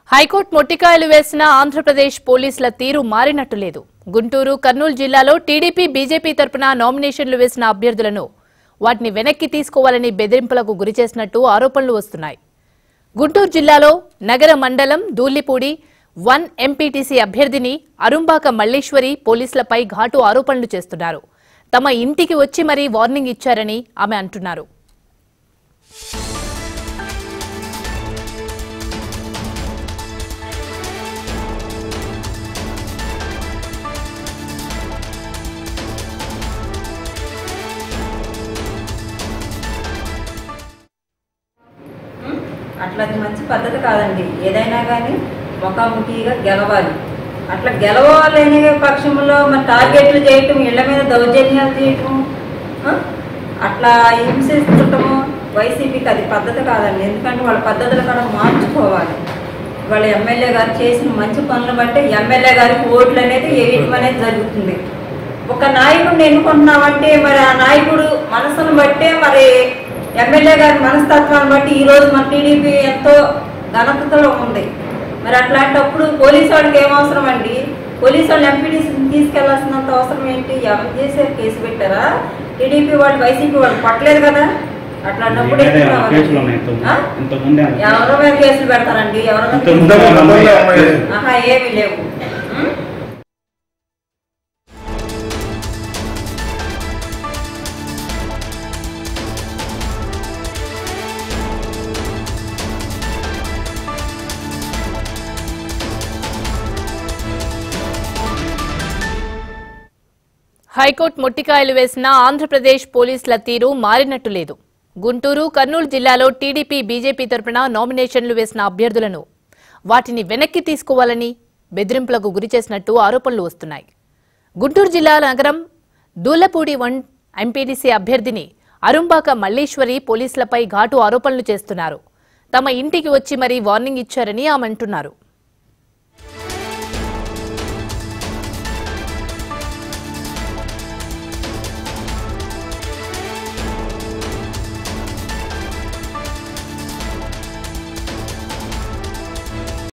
High court మొట్టికాయలు వేసిన ఆంధ్రప్రదేశ్ పోలీసుల తీరు మారినట్టు లేదు గుంటూరు కర్నూలు జిల్లాలో టీడీపీ బీజేపీ తరపున నామినేషన్లు వేసిన అభ్యర్థులను వాటిని వెనక్కి తీసుకోవాలని బెదిరింపులకు గురిచేసినట్టు ఆరోపణలు వస్తున్నాయి గుంటూరు జిల్లాలో నగర మండలం దూల్లిపూడి వన్ ఎంపీటీసీ అభ్యర్థిని అరుంబాక మల్లేశ్వరి పోలీసులపై ఘాటు ఆరోపణలు చేస్తున్నారు తమ ఇంటికి వచ్చి మరీ వార్నింగ్ ఇచ్చారని ఆమె అంటున్నారు అట్లా అది మంచి పద్ధతి కాదండి ఏదైనా కానీ ముఖాముఖిగా గెలవాలి అట్లా గెలవాలనే పక్షంలో మరి టార్గెట్లు చేయటం ఇళ్ల మీద దౌర్జన్యాలు చేయటం ఆ? అట్లా హింసిస్తుంటము వైసీపీకి అది పద్ధతి కాదండి ఎందుకంటే వాళ్ళ పద్ధతులు కూడా మార్చుకోవాలి వాళ్ళ ఎమ్మెల్యే గారు చేసిన మంచి పనులు బట్టి ఎమ్మెల్యే గారికి ఓట్లు అనేది వేయటం అనేది జరుగుతుంది ఒక నాయకుడిని ఎన్నుకుంటున్నామంటే మరి ఆ నాయకుడు మనసును బట్టే మరి ఎమ్మెల్యే గారి మనస్తత్వాన్ని బట్టి ఈ రోజు మన టీడీపీ ఎంతో ఘనతలో ఉంది మరి అట్లాంటప్పుడు పోలీసు వాళ్ళకి ఏం అవసరం అండి పోలీసు వాళ్ళు ఎంపీడీసీని తీసుకెళ్లాల్సినంత అవసరం ఏంటి ఎవరు చేశారు కేసు పెట్టారా టీడీపీ వాళ్ళు వైసీపీ వాళ్ళు పట్టలేదు కదా అట్లాంటప్పుడు ఏదైనా ఎందుకు రావాలి? కేసులు ఉన్నాయి ఇంతకు- ఆ? ఇంతకుముందే ఎవరి మీద కేసులు పెడతారండి ఎవరి మీద ఇంతకుముందే కేసులు వాళ్ళ పెడతారు? అమ్మాయి- ఆహా ఏమీ లేవు ఉం? హైకోర్టు మొట్టికాయలు వేసిన ఆంధ్రప్రదేశ్ పోలీసుల తీరు మారినట్టు లేదు గుంటూరు కర్నూలు జిల్లాలో టీడీపీ బీజేపీ తరపున నామినేషన్లు వేసిన అభ్యర్థులను వాటిని వెనక్కి తీసుకోవాలని బెదిరింపులకు గురిచేసినట్టు ఆరోపణలు వస్తున్నాయి గుంటూరు జిల్లా నగరం దూలపూడి వన్ ఎంపీడీసీ అభ్యర్థిని అరుంబాక మల్లేశ్వరి పోలీసులపై ఘాటు ఆరోపణలు చేస్తున్నారు తమ ఇంటికి వచ్చి మరీ వార్నింగ్ ఇచ్చారని ఆమె అంటున్నారు